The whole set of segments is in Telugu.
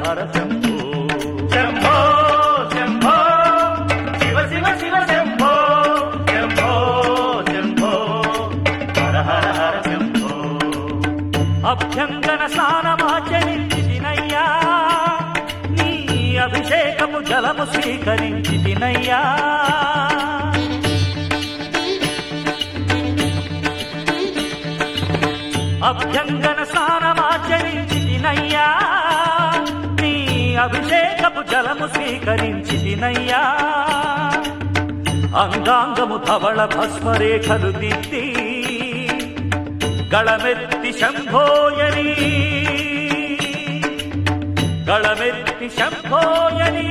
హర శంభో శంభో శంభో శివ శివ శివ శంభో శంభో శంభో హర హర హర శంభో అభ్యంగన స్నానమాచరించినయ్యా నీ అభిషేకము జలము స్వీకరించినయ్యా అభ్యంగన స్నానమాచరించినయ్యా నీ అభిషేకపు జలము స్వీకరించినయ్యా అంగాంగము ధవళ భస్మరేఖలు దిద్ది గళమెత్తి శంభోయని గళమెత్తి శంభోయని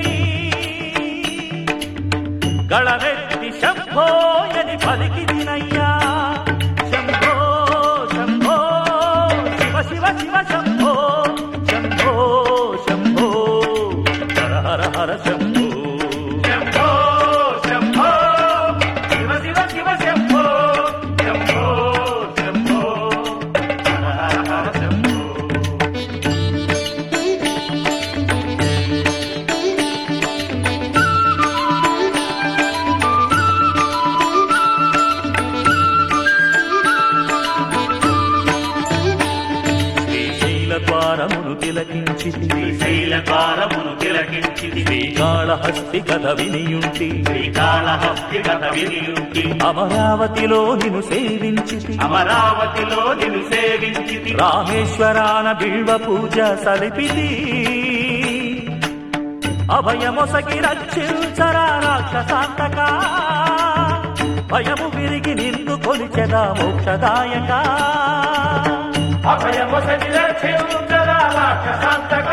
గళమెత్తి శంభోయని పలికిదినయ్యా శంభో శంభో శివ శివ శివ శంభో శంభో శంభో హర హర హర శంభో శంభో శంభో శివ శివ శివ శంభో శంభో శంభో హర హర హర శంభో శ్రీశైల ద్వారమును తిలకించి శ్రీశైల ద్వారమును తిలకించిది శ్రీకాళహస్తి కథ వినియుంటి శ్రీకాళహస్తి కథ వినియుంటి అమరావతిలో నిను సేవించి అమరావతిలో నిన్ను సేవించితి రామేశ్వరాన బిల్వ పూజ సలిపిది అభయమొసగి రక్షించరా రాక్షసాంతక భయము విరిగి నిన్ను కొలిచెదా మోక్షదాయక అభయమొసటి రక్షించరా రాక్షసాంతక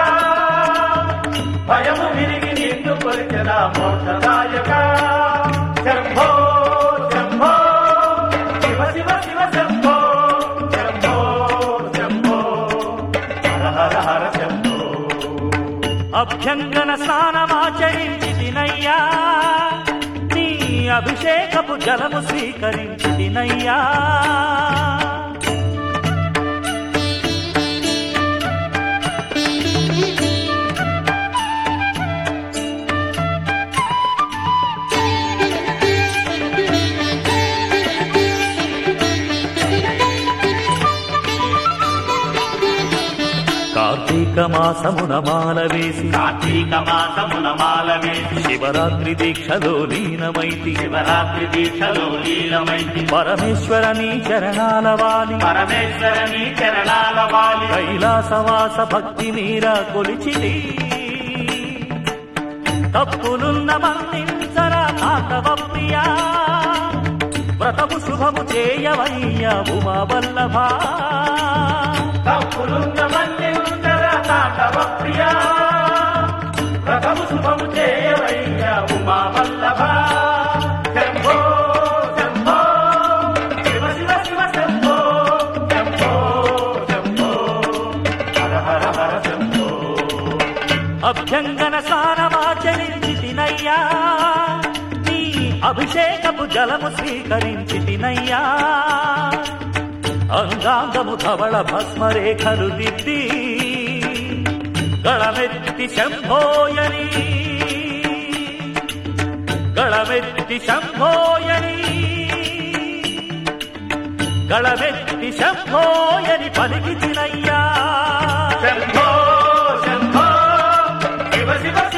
భయము విరిగి నిన్ను కొలిచరా మోక్షదాయక శంభో శంభో శివ శివ శివ శంభో శంభో శంభో హర హర హర శంభో అభ్యంగన స్నానమాచరించి తినయ్యా నీ అభిషేకపు జలము స్వీకరించి తినయ్యా కార్తీక మాసమున మాల వేసి కార్తీక మాసమున మాల వేసి శివరాత్రి దీక్షలో లీనమైతి శివరాత్రి దీక్షలో లీలమైంది పరమేశ్వర నీ చరణాల వాలి పరమేశ్వర నీ చరణాల వాలి కైలాసవాస భక్తి మీరా కొలిచిది తప్పులున్న మన్నించరా కాకవ ప్రియా వ్రతము శుభము చేయవయ్యా ఉమా వల్లభా తప్పులున్న మన్నించర తాటవ ప్రియా వ్రతము శుభము చేయవయ్యా ఉమా వల్లభ శంభో శంభో శివ శివ శివ శంభో శంభో శంభో హర హర హర శంభో అభ్యంగన స్నానమాచరించి తినయ్యా నీ అభిషేకపు జలము స్వీకరించి తినయ్యా అంగాంగము ధవళ భస్మరేఖలు దిద్ది గళమెత్తి శంభోయని గళమెత్తి శంభోయని గళమెత్తి శంభోయని పలికి తినయ్యా శంభో శంభో శివ శివ